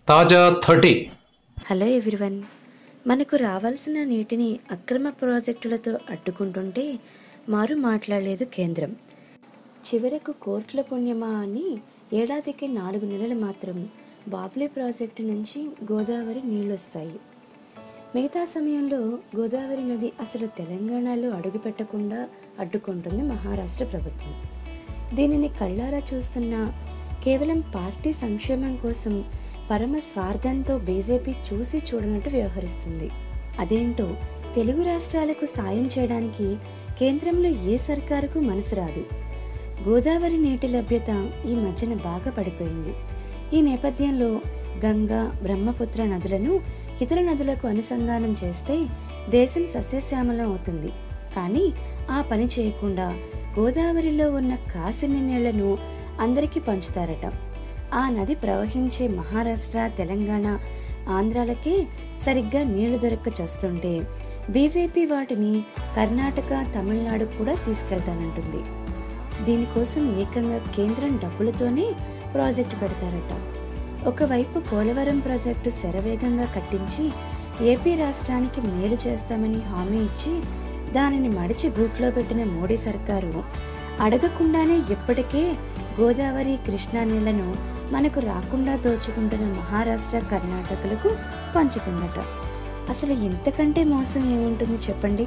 తాజా thirty hello everyone మనకు రావాల్సిన నీటిని అక్రమ ప్రాజెక్టులతో అడ్డుకుంటుంటే మారు మాట్లాడలేదు కేంద్రం చివరకు కోర్టుల పుణ్యమా అని ఏడాదికి నాలుగు నెలలు మాత్రం బాబ్లీ ప్రాజెక్టు నుంచి గోదావరి నీళ్ళొస్తాయి మిగతా సమయంలో గోదావరి నది అసలు తెలంగాణలో అడుగుపెట్టకుండా అడ్డుకుంటుంది మహారాష్ట్ర ప్రభుత్వం దీనిని కళ్ళారా చూస్తున్న కేవలం పార్టీ సంక్షేమం కోసం పరమ స్వార్థంతో బీజేపీ చూసి చూడనట్టు వ్యవహరిస్తుంది అదేంటో తెలుగు రాష్ట్రాలకు సాయం చేయడానికి కేంద్రంలో ఏ సర్కారుకు మనసు రాదు గోదావరి నీటి లభ్యత ఈ మధ్యన బాగా పడిపోయింది ఈ నేపథ్యంలో గంగా బ్రహ్మపుత్ర నదులను ఇతర నదులకు అనుసంధానం చేస్తే దేశం సస్యశ్యామలం అవుతుంది కానీ ఆ పని చేయకుండా గోదావరిలో ఉన్న కాసిని నీళ్లను అందరికీ పంచుతారట ఆ నది ప్రవహించే మహారాష్ట్ర తెలంగాణ ఆంధ్రాలకే సరిగ్గా నీళ్లు దొరక్క చేస్తుంటే బీజేపీ వాటిని కర్ణాటక తమిళనాడు కూడా తీసుకెళ్తానంటుంది దీనికోసం ఏకంగా కేంద్రం డబ్బులతోనే ప్రాజెక్టు పెడతారట ఒకవైపు పోలవరం ప్రాజెక్టు శరవేగంగా కట్టించి ఏపీ రాష్ట్రానికి మేలు చేస్తామని హామీ ఇచ్చి దానిని మడిచి గూట్లో పెట్టిన మోడీ సర్కారు అడగకుండానే ఇప్పటికే గోదావరి కృష్ణా నీళ్లను మనకు రాకుండా దోచుకుంటున్న మహారాష్ట్ర కర్ణాటకలకు పంచుతుందట అసలు ఇంతకంటే మోసం ఏముంటుంది చెప్పండి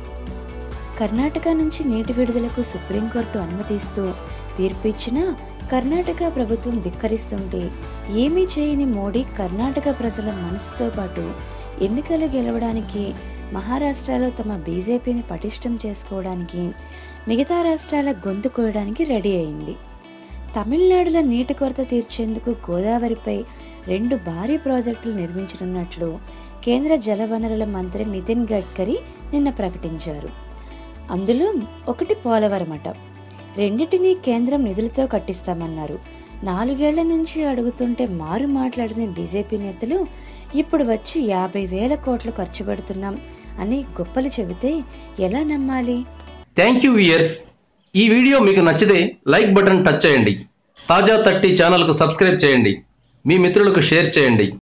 కర్ణాటక నుంచి నీటి విడుదలకు సుప్రీంకోర్టు అనుమతిస్తూ తీర్పు ఇచ్చినా కర్ణాటక ప్రభుత్వం ధిక్కరిస్తుంటే ఏమీ చేయని మోడీ కర్ణాటక ప్రజల మనసుతో పాటు ఎన్నికలు గెలవడానికి మహారాష్ట్రలో తమ బీజేపీని పటిష్టం చేసుకోవడానికి మిగతా రాష్ట్రాల గొంతు కోయడానికి రెడీ అయింది తమిళనాడులో నీటి కొరత తీర్చేందుకు గోదావరిపై రెండు భారీ ప్రాజెక్టులు నిర్మించనున్నట్లు కేంద్ర జలవనరుల మంత్రి నితిన్ గడ్కరీ నిన్న ప్రకటించారు అందులో ఒకటి పోలవరమట రెండిటినీ కేంద్రం నిధులతో కట్టిస్తామన్నారు నాలుగేళ్ల నుంచి అడుగుతుంటే మారు మాట్లాడిన బీజేపీ నేతలు ఇప్పుడు వచ్చి యాభై వేల కోట్లు ఖర్చు పెడుతున్నాం అని గొప్పలు చెబితే ఎలా నమ్మాలి థ్యాంక్ యూ ఇయర్స్ ఈ వీడియో మీకు నచ్చితే లైక్ బటన్ టచ్ చేయండి తాజా థర్టీ ఛానల్కు సబ్స్క్రైబ్ చేయండి మీ మిత్రులకు షేర్ చేయండి